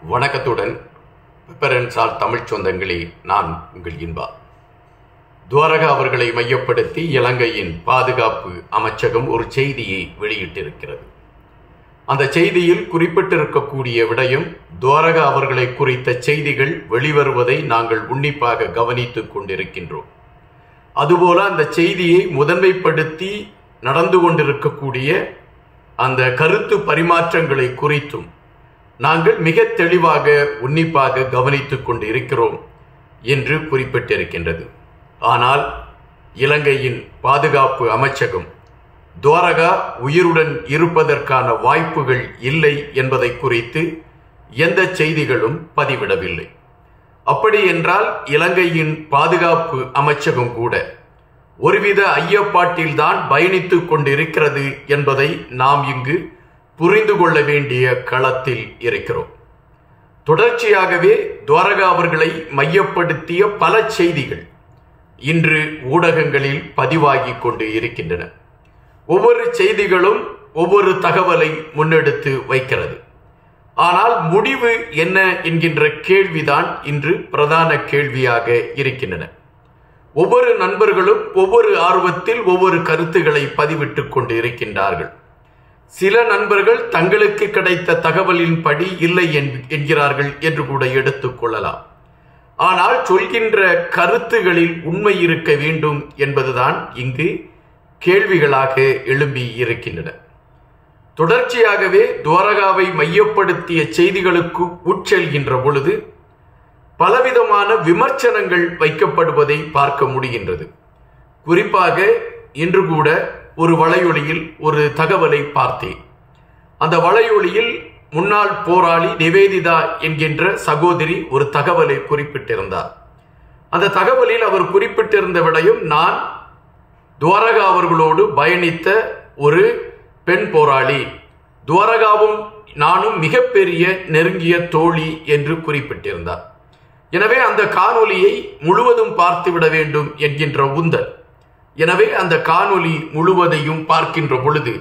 வணக்கத்துடன் பெப்பரன்சால் தமிழ்ச் சொந்தங்களே நான் உங்கள் இன்பா துவாரகா அவர்களை மையப்படுத்தி இலங்கையின் பாதுகாப்பு அமைச்சகம் ஒரு செய்தியை வெளியிட்டிருக்கிறது அந்த செய்தியில் குறிப்பிட்டிருக்கக்கூடிய விடயம் துவாரகா அவர்களை குறித்த செய்திகள் வெளிவருவதை நாங்கள் உன்னிப்பாக கவனித்துக் கொண்டிருக்கின்றோம் அதுபோல அந்த செய்தியை முதன்மைப்படுத்தி நடந்து கொண்டிருக்கக்கூடிய அந்த கருத்து பரிமாற்றங்களை குறித்தும் நாங்கள் மிக தெளிவாக உன்னிப்பாக கவனித்துக் கொண்டு இருக்கிறோம் என்று குறிப்பிட்டிருக்கின்றது ஆனால் இலங்கையின் பாதுகாப்பு அமைச்சகம் துவாரகா உயிருடன் இருப்பதற்கான வாய்ப்புகள் இல்லை என்பதை குறித்து எந்த செய்திகளும் பதிவிடவில்லை அப்படி என்றால் இலங்கையின் பாதுகாப்பு அமைச்சகம் கூட ஒருவித ஐயப்பாட்டில்தான் பயணித்துக் கொண்டிருக்கிறது என்பதை நாம் இங்கு புரிந்து கொள்ள வேண்டிய களத்தில் இருக்கிறோம் தொடர்ச்சியாகவே துவாரகா அவர்களை மையப்படுத்திய பல செய்திகள் இன்று ஊடகங்களில் பதிவாகி கொண்டு இருக்கின்றன ஒவ்வொரு செய்திகளும் ஒவ்வொரு தகவலை முன்னெடுத்து வைக்கிறது ஆனால் முடிவு என்ன என்கின்ற கேள்விதான் இன்று பிரதான கேள்வியாக இருக்கின்றன ஒவ்வொரு நண்பர்களும் ஒவ்வொரு ஆர்வத்தில் ஒவ்வொரு கருத்துக்களை பதிவிட்டுக் கொண்டு இருக்கின்றார்கள் சில நண்பர்கள் தங்களுக்கு கிடைத்த தகவலின்படி இல்லை என்கிறார்கள் என்று கூட எடுத்துக் கொள்ளலாம் ஆனால் சொல்கின்ற கருத்துகளில் உண்மை இருக்க வேண்டும் என்பதுதான் இங்கு கேள்விகளாக எழும்பி இருக்கின்றன தொடர்ச்சியாகவே துவாரகாவை மையப்படுத்திய செய்திகளுக்கு உட்செல்கின்ற பொழுது பலவிதமான விமர்சனங்கள் வைக்கப்படுவதை பார்க்க முடிகின்றது குறிப்பாக இன்று கூட ஒரு வலையொலியில் ஒரு தகவலை பார்த்தேன் அந்த வலையொலியில் முன்னாள் போராளி நிவேதிதா என்கின்ற சகோதரி ஒரு தகவலை குறிப்பிட்டிருந்தார் அந்த தகவலில் அவர் குறிப்பிட்டிருந்த விடையும் நான் துவாரகா அவர்களோடு பயணித்த ஒரு பெண் போராளி துவாரகாவும் நானும் மிகப்பெரிய நெருங்கிய தோழி என்று குறிப்பிட்டிருந்தார் எனவே அந்த காணொலியை முழுவதும் பார்த்துவிட வேண்டும் என்கின்ற உந்தல் எனவே அந்த காணொலி முழுவதையும் பார்க்கின்ற பொழுது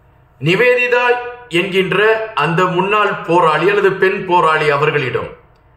நிவேதிதா என்கின்ற அந்த முன்னாள் போராளி அல்லது பெண் போராளி அவர்களிடம்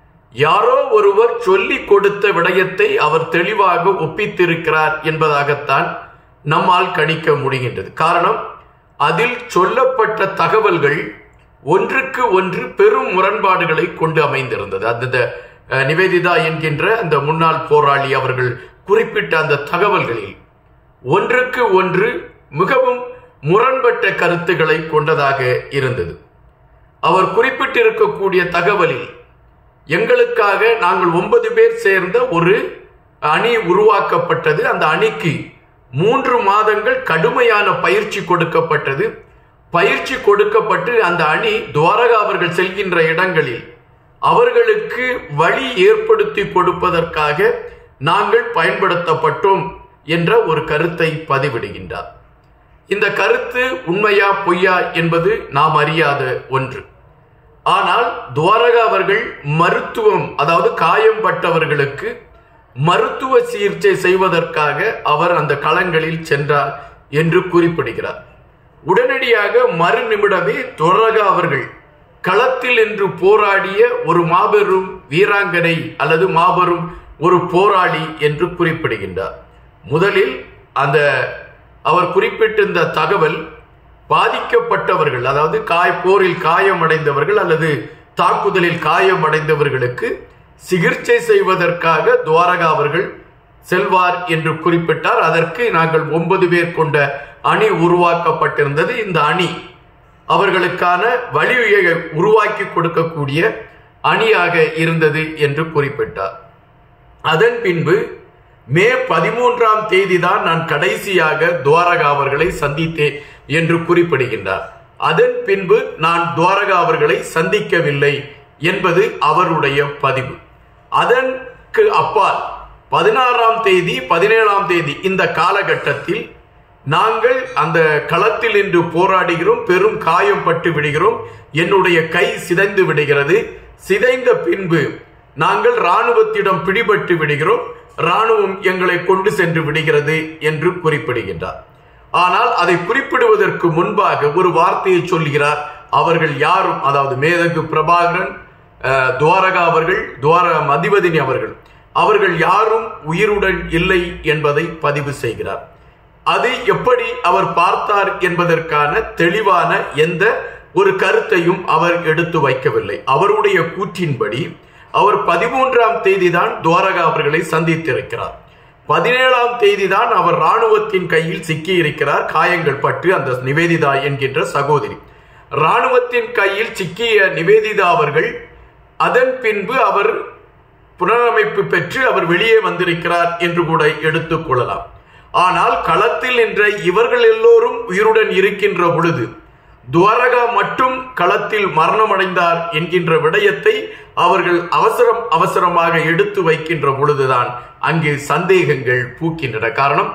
யாரோ ஒருவர் சொல்லிக் கொடுத்த விடயத்தை அவர் தெளிவாக ஒப்பித்திருக்கிறார் என்பதாகத்தான் நம்மால் கணிக்க முடிகின்றது காரணம் அதில் சொல்லப்பட்ட தகவல்கள் ஒன்றுக்கு ஒன்று பெரும் முரண்பாடுகளை கொண்டு அமைந்திருந்தது அந்த நிவேதிதா என்கின்ற அந்த முன்னாள் போராளி அவர்கள் குறிப்பிட்ட அந்த தகவல்களில் ஒன்றுக்கு ஒன்று மிகவும் முரண்பட்ட கருத்துக்களை கொண்டதாக இருந்தது அவர் குறிப்பிட்டிருக்கக்கூடிய தகவலில் எங்களுக்காக நாங்கள் ஒன்பது பேர் சேர்ந்த ஒரு அணி உருவாக்கப்பட்டது அந்த அணிக்கு மூன்று மாதங்கள் கடுமையான பயிற்சி கொடுக்கப்பட்டது பயிற்சி கொடுக்கப்பட்டு அந்த அணி துவாரகா அவர்கள் செல்கின்ற இடங்களில் அவர்களுக்கு வழி ஏற்படுத்தி கொடுப்பதற்காக நாங்கள் பயன்படுத்தப்பட்டோம் என்ற ஒரு கருத்தை பதிவிடுகின்றார் இந்த கருத்து உண்மையா பொய்யா என்பது நாம் அறியாத ஒன்று ஆனால் துவாரகா அவர்கள் மருத்துவம் அதாவது காயம் பட்டவர்களுக்கு மருத்துவ சிகிச்சை செய்வதற்காக அவர் அந்த களங்களில் சென்றார் என்று குறிப்பிடுகிறார் உடனடியாக மறு நிமிடமே துவரகா அவர்கள் களத்தில் என்று போராடிய ஒரு மாபெரும் வீராங்கனை அல்லது மாபெரும் ஒரு போராளி என்று குறிப்பிடுகின்றார் முதலில் அந்த அவர் குறிப்பிட்டிருந்த தகவல் பாதிக்கப்பட்டவர்கள் அதாவது காய் போரில் காயமடைந்தவர்கள் அல்லது தாக்குதலில் காயமடைந்தவர்களுக்கு சிகிச்சை செய்வதற்காக துவாரகா அவர்கள் செல்வார் என்று குறிப்பிட்டார் அதற்கு நாங்கள் ஒன்பது பேர் கொண்ட அணி உருவாக்கப்பட்டிருந்தது இந்த அணி அவர்களுக்கான வழியை உருவாக்கி கொடுக்கக்கூடிய அணியாக இருந்தது என்று குறிப்பிட்டார் அதன் பின்பு மே பதிமூன்றாம் தேதி தான் நான் கடைசியாக துவாரகா அவர்களை சந்தித்தேன் என்று குறிப்பிடுகின்றார் அதன் பின்பு நான் துவாரகா அவர்களை சந்திக்கவில்லை என்பது அவருடைய பதிவு அதற்கு அப்பால் பதினாறாம் தேதி பதினேழாம் தேதி இந்த காலகட்டத்தில் நாங்கள் அந்த களத்தில் இன்று போராடுகிறோம் பெரும் காயம் பட்டு விடுகிறோம் என்னுடைய கை சிதைந்து விடுகிறது சிதைந்த பின்பு நாங்கள் இராணுவத்திடம் பிடிபட்டு விடுகிறோம் இராணுவம் எங்களை கொண்டு சென்று விடுகிறது என்று குறிப்பிடுகின்றார் ஆனால் அதை குறிப்பிடுவதற்கு முன்பாக ஒரு வார்த்தையை சொல்கிறார் அவர்கள் யாரும் அதாவது மேதகு பிரபாகரன் அஹ், துவாரகா அவர்கள் துவார மதிவதினி அவர்கள் அவர்கள் யாரும் உயிருடன் இல்லை என்பதை பதிவு செய்கிறார் அது எப்படி அவர் பார்த்தார் என்பதற்கான தெளிவான எந்த ஒரு கருத்தையும் அவர் எடுத்து வைக்கவில்லை அவருடைய கூற்றின்படி அவர் பதிமூன்றாம் தேதி தான் துவாரகா அவர்களை சந்தித்திருக்கிறார் பதினேழாம் தேதி தான் அவர் ராணுவத்தின் கையில் சிக்கி இருக்கிறார் காயங்கள் பட்டு அந்த நிவேதிதா என்கின்ற சகோதரி ராணுவத்தின் கையில் சிக்கிய நிவேதிதா அவர்கள் அதன் பின்பு அவர் புனரமைப்பு பெற்று அவர் வெளியே வந்திருக்கிறார் என்று கூட எடுத்துக் கொள்ளலாம் ஆனால் களத்தில் நின்ற இவர்கள் எல்லோரும் உயிருடன் இருக்கின்ற பொழுது துவாரகா மட்டும் களத்தில் மரணமடைந்தார் என்கின்ற விடயத்தை அவர்கள் அவசரம் அவசரமாக எடுத்து வைக்கின்ற பொழுதுதான் அங்கு சந்தேகங்கள் பூக்கின்றன காரணம்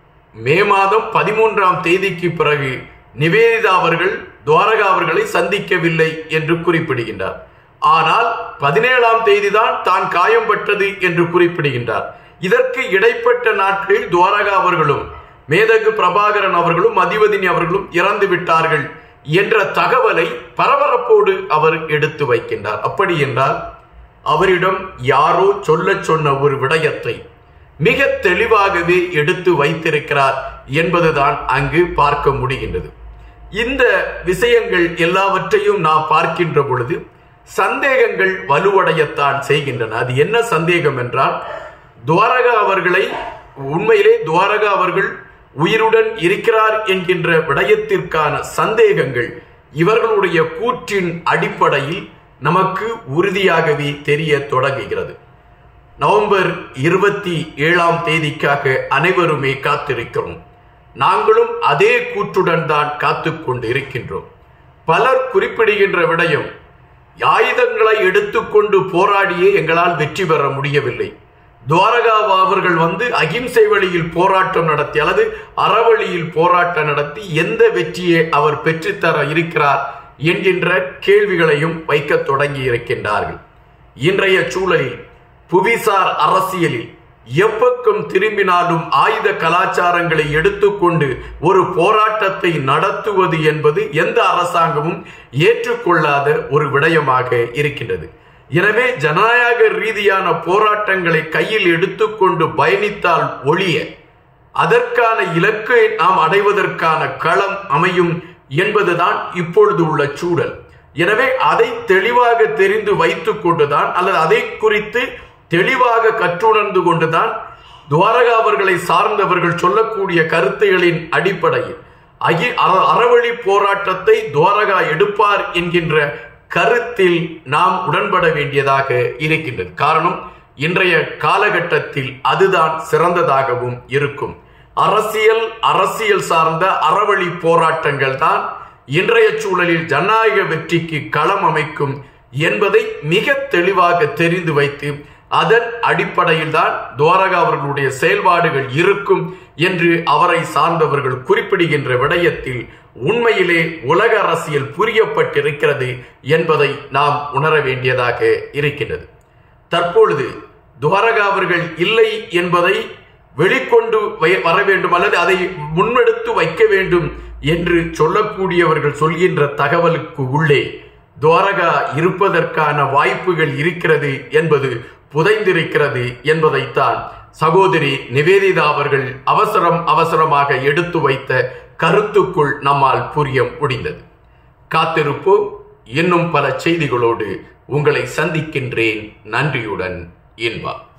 மே மாதம் பதிமூன்றாம் தேதிக்கு பிறகு நிவேதிதா அவர்கள் துவாரகா அவர்களை சந்திக்கவில்லை என்று குறிப்பிடுகின்றார் ஆனால் பதினேழாம் தேதிதான் தான் காயம் பட்டது என்று குறிப்பிடுகின்றார் இதற்கு இடைப்பட்ட நாட்களில் துவாரகா அவர்களும் மேதகு பிரபாகரன் அவர்களும் மதிவதினி அவர்களும் இறந்து விட்டார்கள் என்ற தகவலை பரபரப்போடு அவர் எடுத்து வைக்கின்றார் அப்படி என்றால் அவரிடம் யாரோ சொல்லச் சொன்ன ஒரு விடயத்தை மிக தெளிவாகவே எடுத்து வைத்திருக்கிறார் என்பதுதான் அங்கு பார்க்க முடிகின்றது இந்த விஷயங்கள் எல்லாவற்றையும் நாம் பார்க்கின்ற பொழுது சந்தேகங்கள் வலுவடையத்தான் செய்கின்றன அது என்ன சந்தேகம் என்றால் துவாரகா அவர்களை உண்மையிலே துவாரகா அவர்கள் உயிருடன் இருக்கிறார் என்கின்ற விடயத்திற்கான சந்தேகங்கள் இவர்களுடைய கூற்றின் அடிப்படையில் நமக்கு உறுதியாகவே தெரிய தொடங்குகிறது நவம்பர் இருபத்தி ஏழாம் தேதிக்காக அனைவருமே காத்திருக்கிறோம் நாங்களும் அதே கூற்றுடன் தான் காத்து கொண்டு இருக்கின்றோம் பலர் குறிப்பிடுகின்ற விடயம் ஆயுதங்களை எடுத்துக்கொண்டு போராடியே எங்களால் வெற்றி பெற முடியவில்லை துவாரகா அவர்கள் வந்து அகிம்சை வழியில் போராட்டம் நடத்தி அல்லது அறவழியில் போராட்டம் நடத்தி எந்த வெற்றியை அவர் பெற்றுத்தர இருக்கிறார் என்கின்ற கேள்விகளையும் வைக்க தொடங்கி இருக்கின்றார்கள் இன்றைய சூழலில் புவிசார் அரசியலில் எப்பக்கம் திரும்பினாலும் ஆயுத கலாச்சாரங்களை எடுத்துக்கொண்டு ஒரு போராட்டத்தை நடத்துவது என்பது எந்த அரசாங்கமும் ஏற்றுக்கொள்ளாத ஒரு விடயமாக இருக்கின்றது எனவே ஜனநாயக ரீதியான போராட்டங்களை கையில் எடுத்துக்கொண்டு பயணித்தால் ஒழிய அதற்கான இலக்கை நாம் அடைவதற்கான களம் அமையும் என்பதுதான் இப்பொழுது உள்ள சூழல் எனவே அதை தெளிவாக தெரிந்து வைத்துக் கொண்டுதான் அல்லது அதை குறித்து தெளிவாக கற்றுணர்ந்து கொண்டுதான் துவாரகா அவர்களை சார்ந்தவர்கள் சொல்லக்கூடிய கருத்துகளின் அடிப்படையில் அகி அற- அறவழி போராட்டத்தை துவாரகா எடுப்பார் என்கின்ற கருத்தில் நாம் உடன்பட வேண்டியதாக இருக்கின்றது காரணம் இன்றைய காலகட்டத்தில் அதுதான் சிறந்ததாகவும் இருக்கும் அரசியல் அரசியல் சார்ந்த அறவழி போராட்டங்கள் தான் இன்றைய சூழலில் ஜனநாயக வெற்றிக்கு களம் அமைக்கும் என்பதை மிக தெளிவாக தெரிந்து வைத்து அதன் அடிப்படையில் தான் துவாரகா அவர்களுடைய செயல்பாடுகள் இருக்கும் என்று அவரை சார்ந்தவர்கள் குறிப்பிடுகின்ற விடயத்தில் உண்மையிலே உலக அரசியல் புரியப்பட்டிருக்கிறது என்பதை நாம் உணர வேண்டியதாக இருக்கின்றது தற்பொழுது துவாரகா அவர்கள் இல்லை என்பதை வெளிக்கொண்டு வை- வர வேண்டும் அல்லது அதை முன்னெடுத்து வைக்க வேண்டும் என்று சொல்லக்கூடியவர்கள் சொல்கின்ற தகவலுக்கு உள்ளே துவாரகா இருப்பதற்கான வாய்ப்புகள் இருக்கிறது என்பது புதைந்திருக்கிறது என்பதைத்தான் சகோதரி நிவேதிதா அவர்கள் அவசரம் அவசரமாக எடுத்து வைத்த கருத்துக்குள் நம்மால் புரிய முடிந்தது காத்திருப்போம் இன்னும் பல செய்திகளோடு உங்களை சந்திக்கின்றேன் நன்றியுடன் இன்பா